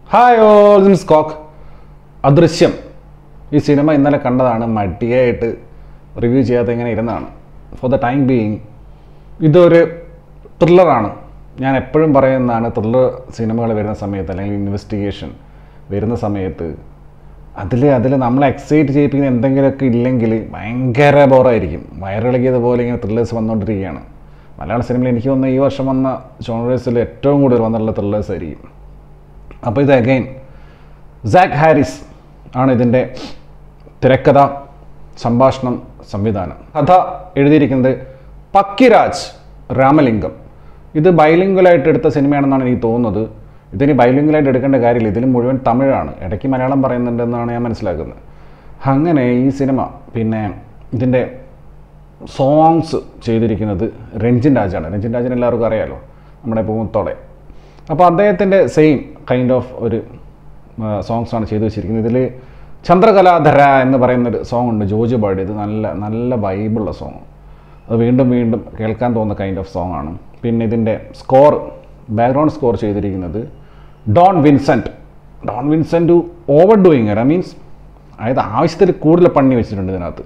hi all സ്കോക്ക് അദൃശ്യം ഈ cinema ഇന്നലെ കണ്ടതാണ് മടിയായിട്ട് റിവ്യൂ ചെയ്യാതെ ഇങ്ങനെ ഇരുന്നതാണ് ഫോർ ദ ടൈം ബീയിങ് ഇതൊരു ത്രില്ലറാണ് ഞാൻ എപ്പോഴും പറയുന്നതാണ് ത്രില്ലർ സിനിമകൾ വരുന്ന സമയത്ത് അല്ലെങ്കിൽ ഇൻവെസ്റ്റിഗേഷൻ വരുന്ന സമയത്ത് അതിൽ അതിൽ നമ്മളെ എക്സൈറ്റ് ചെയ്യിപ്പിക്കുന്ന എന്തെങ്കിലുമൊക്കെ ഇല്ലെങ്കിൽ ഭയങ്കര ബോറായിരിക്കും വയറിളകിയത് പോലെ ഇങ്ങനെ ത്രില്ലേഴ്സ് വന്നുകൊണ്ടിരിക്കുകയാണ് മലയാള സിനിമയിൽ എനിക്ക് തോന്നുന്നു ഈ വർഷം വന്ന ജോണേഴ്സിൽ ഏറ്റവും കൂടുതൽ വന്നിട്ടുള്ള ത്രില്ലേഴ്സ് ആയിരിക്കും അപ്പോൾ ഇത് അഗൈൻ സാക്ക് ഹാരിസ് ആണ് ഇതിൻ്റെ തിരക്കഥ സംഭാഷണം സംവിധാനം കഥ എഴുതിയിരിക്കുന്നത് പക്കിരാജ് രാമലിംഗം ഇത് ബൈലിംഗലായിട്ട് എടുത്ത സിനിമയാണെന്നാണ് എനിക്ക് തോന്നുന്നത് ഇതിന് ബൈലിംഗലായിട്ട് എടുക്കേണ്ട കാര്യമില്ല ഇതിൽ മുഴുവൻ തമിഴാണ് ഇടയ്ക്ക് മലയാളം പറയുന്നുണ്ടെന്നാണ് ഞാൻ മനസ്സിലാക്കുന്നത് അങ്ങനെ ഈ സിനിമ പിന്നെ ഇതിൻ്റെ സോങ്സ് ചെയ്തിരിക്കുന്നത് രഞ്ജിൻ രാജാണ് രഞ്ജിൻ രാജൻ എല്ലാവർക്കും അറിയാലോ നമ്മുടെ പൂത്തോടെ അപ്പോൾ അദ്ദേഹത്തിൻ്റെ സെയിം കൈൻഡ് ഓഫ് ഒരു സോങ്സ് ആണ് ചെയ്തു വെച്ചിരിക്കുന്നത് ഇതിൽ ചന്ദ്രകലാധര എന്ന് പറയുന്നൊരു സോങ് ഉണ്ട് ജോജു പാടിയത് നല്ല നല്ല വൈബുള്ള സോങ് അത് വീണ്ടും വീണ്ടും കേൾക്കാൻ തോന്നുന്ന കൈൻഡ് ഓഫ് സോങ് ആണ് പിന്നെ ഇതിൻ്റെ സ്കോർ ബാക്ക്ഗ്രൗണ്ട് സ്കോർ ചെയ്തിരിക്കുന്നത് Don Vincent Don Vincent over doing I means അതായത് ആവശ്യത്തിൽ കൂടുതൽ പണി വെച്ചിട്ടുണ്ട് ഇതിനകത്ത്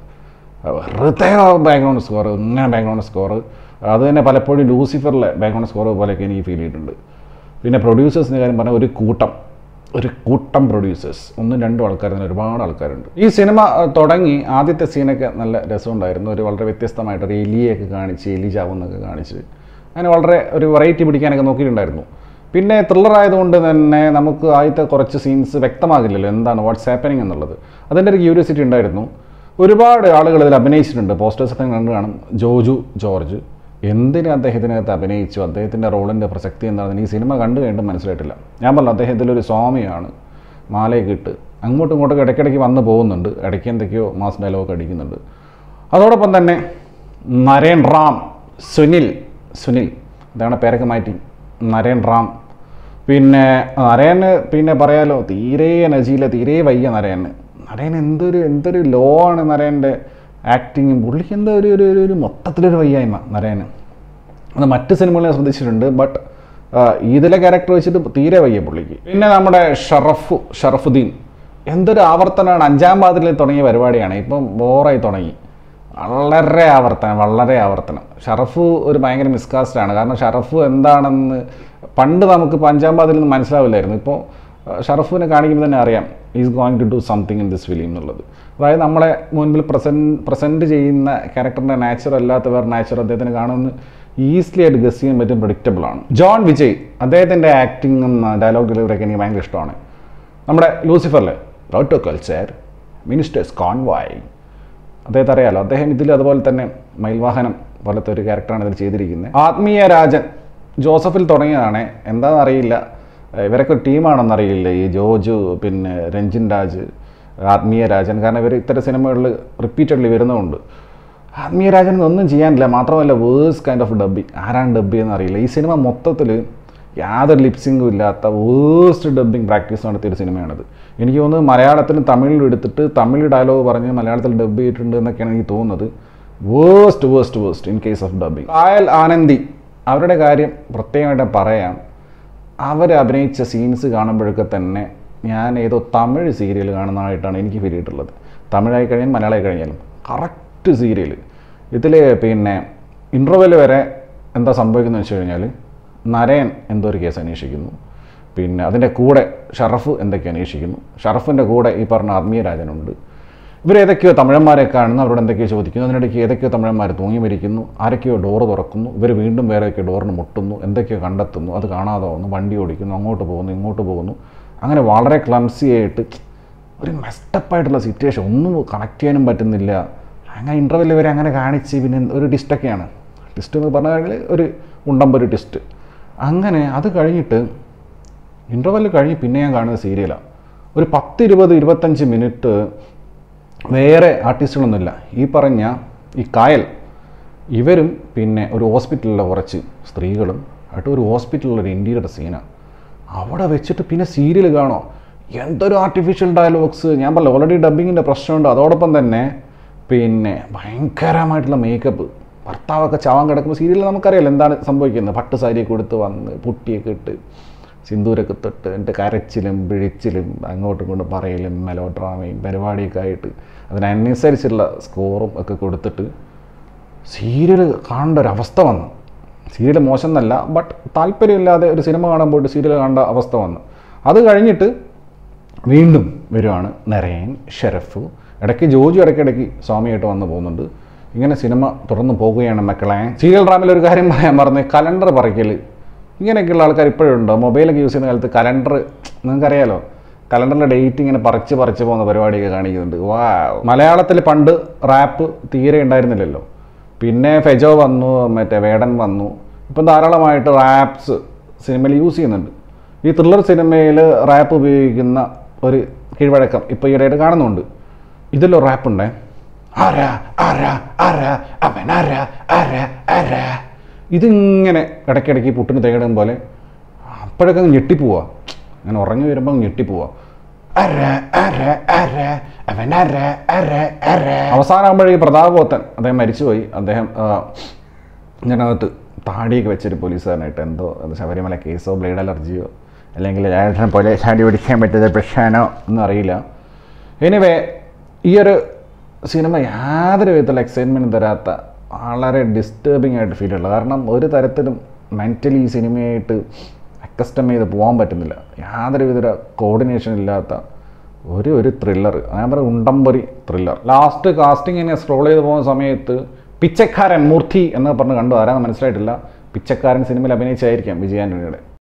വെറുതെ ബാക്ക്ഗ്രൗണ്ട് സ്കോർ ഇങ്ങനെ ബാക്ക്ഗ്രൗണ്ട് സ്കോർ അത് തന്നെ പലപ്പോഴും ലൂസിഫറിലെ ബാക്ക്ഗ്രൗണ്ട് സ്കോർ പോലെയൊക്കെ എനിക്ക് ഫീൽ ചെയ്തിട്ടുണ്ട് പിന്നെ പ്രൊഡ്യൂസേഴ്സിൻ്റെ കാര്യം പറഞ്ഞാൽ ഒരു കൂട്ടം ഒരു കൂട്ടം പ്രൊഡ്യൂസേഴ്സ് ഒന്നും രണ്ടും ആൾക്കാർ ഒരുപാട് ആൾക്കാരുണ്ട് ഈ സിനിമ അഹ്, തുടങ്ങി ആദ്യത്തെ സീനൊക്കെ നല്ല രസമുണ്ടായിരുന്നു ഒരു വളരെ വ്യത്യസ്തമായിട്ട് ഒരു എലിയൊക്കെ കാണിച്ച് എലി ചാവുന്നൊക്കെ കാണിച്ച് അങ്ങനെ വളരെ ഒരു വെറൈറ്റി പിടിക്കാനൊക്കെ നോക്കിയിട്ടുണ്ടായിരുന്നു പിന്നെ ത്രില്ലർ ആയതുകൊണ്ട് തന്നെ നമുക്ക് ആദ്യത്തെ കുറച്ച് സീൻസ് വ്യക്തമാകില്ലല്ലോ എന്താണ് വാട്ട്സ് ഹാപ്പനിങ് എന്നുള്ളത് അതിൻ്റെ ഒരു ക്യൂരിയോസിറ്റി ഉണ്ടായിരുന്നു ഒരുപാട് ആളുകൾ ഇതിൽ അഭിനയിച്ചിട്ടുണ്ട് പോസ്റ്റേഴ്സൊക്കെ കണ്ടു കാണും ജോജു ജോർജ് എന്തിന് അദ്ദേഹത്തിനകത്ത് അഭിനയിച്ചു അദ്ദേഹത്തിൻ്റെ റോളിൻ്റെ പ്രസക്തി എന്താണെന്ന് ഈ സിനിമ കണ്ടു കഴിഞ്ഞിട്ട് മനസ്സിലായിട്ടില്ല ഞാൻ പറഞ്ഞു അദ്ദേഹം ഇതിലൊരു സ്വാമിയാണ് മാലയൊക്കെ ഇട്ട് അങ്ങോട്ടും ഇങ്ങോട്ടൊക്കെ ഇടയ്ക്കിടയ്ക്ക് വന്ന് പോകുന്നുണ്ട് ഇടയ്ക്ക് എന്തൊക്കെയോ മാസ് ഡയലോഗൊക്കെ അടിക്കുന്നുണ്ട് അതോടൊപ്പം തന്നെ നരേൻ റാം സുനിൽ സുനിൽ ഇതാണ് പേരൊക്കെ മാറ്റി നരേൻ റാം പിന്നെ നരേന് പിന്നെ പറയാലോ തീരെ എനർജിയില്ല തീരെ വയ്യ നരേന് നരേൻ എന്തൊരു എന്തൊരു ലോ ആണ് നരേൻ്റെ ആക്ടിങ്ങും പുള്ളിക്ക് എന്തോ ഒരു ഒരു ഒരു- ഒരു മൊത്തത്തിലൊരു വയ്യായ്മ നരേന് അത് മറ്റ് സിനിമകളിൽ ഞാൻ ശ്രദ്ധിച്ചിട്ടുണ്ട് ബട്ട് ഇതിലെ ക്യാരക്ടർ വെച്ചിട്ട് തീരെ വയ്യ പുള്ളിക്ക് പിന്നെ നമ്മുടെ ഷറഫ് ഷറഫുദ്ദീൻ എന്തൊരു ആവർത്തനമാണ് അഞ്ചാം പാതിൽ തുടങ്ങിയ പരിപാടിയാണ് ഇപ്പം ബോറായി തുടങ്ങി വളരെ ആവർത്തനം വളരെ ആവർത്തനം ഷറഫ് ഒരു ഭയങ്കര മിസ്കാസ്റ്റ് ആണ് കാരണം ഷറഫ് എന്താണെന്ന് പണ്ട് നമുക്ക് ഇപ്പം അഞ്ചാം പാതിൽ നിന്ന് മനസ്സിലാവില്ലായിരുന്നു ഇപ്പോൾ ഷറഫിനെ കാണിക്കുമ്പോൾ തന്നെ അറിയാം is going to do something in this film എന്നുള്ളത് അതായത് നമ്മളെ മുൻപിൽ പ്രസൻറ്റ് പ്രസൻറ്റ് ചെയ്യുന്ന ക്യാരക്ടറിൻ്റെ നാച്ചർ അല്ലാത്ത വേറെ നാച്ചർ അദ്ദേഹത്തിന് കാണുമെന്ന് ഈസിലി ആയിട്ട് ഗസ് ചെയ്യാൻ പറ്റും പ്രഡിക്റ്റബിൾ ആണ് ജോൺ വിജയ് അദ്ദേഹത്തിൻ്റെ ആക്ടിങ്ങും ഡയലോഗ് ഡെലിവറിയൊക്കെ എനിക്ക് ഭയങ്കര ഇഷ്ടമാണ് നമ്മുടെ ലൂസിഫറിലെ റോട്ടോ കൾച്ചർ മിനിസ്റ്റേഴ്സ് കോൺവായ് അദ്ദേഹത്തെ അറിയാലോ അദ്ദേഹം ഇതിൽ അതുപോലെ തന്നെ മയിൽവാഹനം പോലത്തെ ഒരു ക്യാരക്ടറാണ് ഇതിൽ ചെയ്തിരിക്കുന്നത് ആത്മീയ രാജൻ ജോസഫിൽ തുടങ്ങിയതാണ് എന്താണെന്ന് അറിയില്ല ഇവരൊക്കെ ഒരു ടീമാണെന്നറിയില്ല ഈ ജോജു പിന്നെ രഞ്ജിൻ രാജ് ആത്മീയ രാജൻ കാരണം ഇവർ ഇത്തരം സിനിമകളിൽ റിപ്പീറ്റഡ്ലി വരുന്നതുകൊണ്ട് ആത്മീയ രാജൻ ഒന്നും ചെയ്യാനില്ല മാത്രമല്ല വേഴ്സ് കൈൻഡ് ഓഫ് ഡബ്ബി ആരാണ് ഡബ്ബി എന്നറിയില്ല ഈ സിനിമ മൊത്തത്തിൽ യാതൊരു ലിപ്സിംഗും ഇല്ലാത്ത വേഴ്സ്റ്റ് ഡബ്ബിങ് പ്രാക്ടീസ് നടത്തിയൊരു സിനിമയാണിത് എനിക്ക് തോന്നുന്നത് മലയാളത്തിന് തമിഴിൽ എടുത്തിട്ട് തമിഴ് ഡയലോഗ് പറഞ്ഞ് മലയാളത്തിൽ ഡബ് ചെയ്തിട്ടുണ്ട് എന്നൊക്കെയാണ് എനിക്ക് തോന്നുന്നത് worst worst worst in case of dubbing Kayal Anandhi അവരുടെ കാര്യം പ്രത്യേകമായിട്ട് പറയാം അവർ അഭിനയിച്ച സീൻസ് കാണുമ്പോഴൊക്കെ തന്നെ ഞാൻ ഏതോ തമിഴ് സീരിയൽ കാണുന്നതായിട്ടാണ് എനിക്ക് ഫീൽ ചെയ്തിട്ടുള്ളത് തമിഴായി കഴിഞ്ഞാലും മലയാളമായി കഴിഞ്ഞാലും കറക്റ്റ് സീരിയൽ ഇതിൽ പിന്നെ ഇൻ്റർവെൽ വരെ എന്താ സംഭവിക്കുന്നത് വെച്ച് കഴിഞ്ഞാൽ നരയൻ എന്തോ ഒരു കേസ് അന്വേഷിക്കുന്നു പിന്നെ അതിൻ്റെ കൂടെ ഷറഫ് എന്തൊക്കെ അന്വേഷിക്കുന്നു ഷറഫിൻ്റെ കൂടെ ഈ പറഞ്ഞ ആത്മീയ രാജനുണ്ട് ഇവർ ഏതൊക്കെയോ തമിഴന്മാരെ കാണുന്നു അവരോട് എന്തൊക്കെയോ ചോദിക്കുന്നു അതിനിടയ്ക്ക് ഏതൊക്കെയോ തമിഴന്മാർ തൂങ്ങി മരിക്കുന്നു ആരൊക്കെയോ ഡോറ് തുറക്കുന്നു ഇവർ വീണ്ടും വേറെയൊക്കെ ഡോറിന് മുട്ടുന്നു എന്തൊക്കെയോ കണ്ടെത്തുന്നു അത് കാണാതെ വന്നു വണ്ടി ഓടിക്കുന്നു അങ്ങോട്ട് പോകുന്നു ഇങ്ങോട്ട് പോകുന്നു അങ്ങനെ വളരെ ക്ലംസി ആയിട്ട് ഒരു മെസ്റ്റപ്പായിട്ടുള്ള സിറ്റുവേഷൻ ഒന്നും കണക്ട് ചെയ്യാനും പറ്റുന്നില്ല അങ്ങനെ ഇൻ്റർവെല്ലിൽ വരെ അങ്ങനെ കാണിച്ച് പിന്നെ ഒരു ടിസ്റ്റൊക്കെയാണ് ടിസ്റ്റ് എന്ന് പറഞ്ഞാൽ ഒരു ഉണ്ടമ്പൊരു ടിസ്റ്റ് അങ്ങനെ അത് കഴിഞ്ഞിട്ട് ഇൻ്റർവെല്ല് കഴിഞ്ഞ് പിന്നെ ഞാൻ കാണുന്ന സീരിയലാണ് ഒരു പത്ത് ഇരുപത് ഇരുപത്തഞ്ച് മിനിറ്റ് വേറെ ആർട്ടിസ്റ്റുകളൊന്നുമില്ല ഈ പറഞ്ഞ ഈ കായൽ ഇവരും പിന്നെ ഒരു ഹോസ്പിറ്റലിലെ കുറച്ച് സ്ത്രീകളും ആയിട്ട് ഒരു ഹോസ്പിറ്റലിലൊരു ഇൻറ്റീരിയർ സീനാണ് അവിടെ വെച്ചിട്ട് പിന്നെ സീരിയൽ കാണോ എന്തൊരു ആർട്ടിഫിഷ്യൽ ഡയലോഗ്സ് ഞാൻ പറഞ്ഞു ഓൾറെഡി ഡബിങ്ങിൻ്റെ പ്രശ്നമുണ്ട് അതോടൊപ്പം തന്നെ പിന്നെ ഭയങ്കരമായിട്ടുള്ള മേക്കപ്പ് ഭർത്താവൊക്കെ ചാവാൻ കിടക്കുമ്പോൾ സീരിയലിൽ നമുക്കറിയാലോ എന്താണ് സംഭവിക്കുന്നത് പട്ട് സാരിയൊക്കെ കൊടുത്ത് വന്ന് പുട്ടിയൊക്കെ ഇട്ട് സിന്ദൂരൊക്കെ തൊട്ട് എൻ്റെ കരച്ചിലും പിഴിച്ചിലും അങ്ങോട്ടും ഇങ്ങോട്ടും പറയലും മെലോ ഡ്രാമയും പരിപാടിയൊക്കെ ആയിട്ട് അതിനനുസരിച്ചുള്ള സ്കോറും ഒക്കെ കൊടുത്തിട്ട് സീരിയൽ കാണേണ്ട ഒരു അവസ്ഥ വന്നു സീരിയൽ മോശം എന്നല്ല ബട്ട് താല്പര്യമില്ലാതെ ഒരു സിനിമ കാണാൻ പോയിട്ട് സീരിയൽ കാണേണ്ട അവസ്ഥ വന്നു അത് കഴിഞ്ഞിട്ട് വീണ്ടും വരുവാണ് നരയൻ ഷെരഫ് ഇടയ്ക്ക് ജോജു ഇടയ്ക്കിടയ്ക്ക് സ്വാമിയായിട്ട് വന്ന് പോകുന്നുണ്ട് ഇങ്ങനെ സിനിമ തുറന്നു പോകുകയാണ് മക്കളെ സീരിയൽ ഡ്രാമയിൽ ഒരു കാര്യം പറയാൻ പറഞ്ഞ് കലണ്ടർ പറിക്കൽ ഇങ്ങനെയൊക്കെയുള്ള ആൾക്കാർ ഇപ്പോഴും ഉണ്ടോ മൊബൈലൊക്കെ യൂസ് ചെയ്യുന്ന കാലത്ത് കലണ്ടർ നിങ്ങൾക്കറിയാലോ കലണ്ടറിൻ്റെ ഡേറ്റ് ഇങ്ങനെ പറിച്ച് പറിച്ച് പോകുന്ന പരിപാടിയൊക്കെ കാണിക്കുന്നുണ്ട് വാ മലയാളത്തിൽ പണ്ട് റാപ്പ് തീരെ ഉണ്ടായിരുന്നില്ലല്ലോ പിന്നെ ഫെജോ വന്നു മറ്റേ വേടൻ വന്നു ഇപ്പം ധാരാളമായിട്ട് റാപ്സ് സിനിമയിൽ യൂസ് ചെയ്യുന്നുണ്ട് ഈ ത്രില്ലർ സിനിമയിൽ റാപ്പ് ഉപയോഗിക്കുന്ന ഒരു കീഴ്വഴക്കം ഇപ്പോൾ ഈയിടെയായിട്ട് കാണുന്നുണ്ട് ഇതിലോ റാപ്പ് ഉണ്ടേ ആരാ ആരാ ആരാ അവൻ ആരാ ആരാ ആരാ ഇതിങ്ങനെ ഇടയ്ക്കിടയ്ക്ക് പുട്ടിന് തേടും പോലെ അപ്പോഴൊക്കെ അങ്ങ് ഞെട്ടിപ്പോവാ അങ്ങനെ ഉറങ്ങി വരുമ്പോൾ അങ്ങ് ഞെട്ടിപ്പോവാ അര അര അര അവൻ അര അര അര അവസാനമാകുമ്പോഴേ പ്രതാപോത്തൻ അദ്ദേഹം മരിച്ചുപോയി അദ്ദേഹം ആ, ഇതിനകത്ത് താടിയൊക്കെ വെച്ചൊരു പോലീസുകാരനായിട്ട് എന്തോ അത് ശബരിമല കേസോ ബ്ലേഡ് അലർജിയോ അല്ലെങ്കിൽ ഏട്ടനെ പോലെ ചാടി പിടിക്കാൻ പറ്റുന്ന പ്രശ്നമാണോ ഒന്നും അറിയില്ല എനിവേ ഈ ഒരു സിനിമ യാതൊരു വിധത്തിലുള്ള എക്സൈറ്റ്മെൻറ്റ് തരാത്ത വളരെ ഡിസ്റ്റർബിംഗ് ആയിട്ട് ഫീൽ ഉള്ളത് കാരണം ഒരു തരത്തിലും മെൻ്റലി ഈ സിനിമയായിട്ട് അക്കസ്റ്റം ചെയ്ത് പോകാൻ പറ്റുന്നില്ല യാതൊരു വിധ കോർഡിനേഷൻ ഇല്ലാത്ത ഒരു ഒരു ത്രില്ലർ ഞാൻ പറയുക ഉണ്ടംപൊരി ത്രില്ലർ ലാസ്റ്റ് കാസ്റ്റിംഗ് ഇങ്ങനെ സ്ക്രോൾ ചെയ്ത് പോകുന്ന സമയത്ത് പിച്ചക്കാരൻ മൂർത്തി എന്ന് പറഞ്ഞ് കണ്ടു ആരാന്ന് മനസ്സിലായിട്ടില്ല പിച്ചക്കാരൻ സിനിമയിൽ അഭിനയിച്ചായിരിക്കാം വിജയാൻ്റണിയുടെ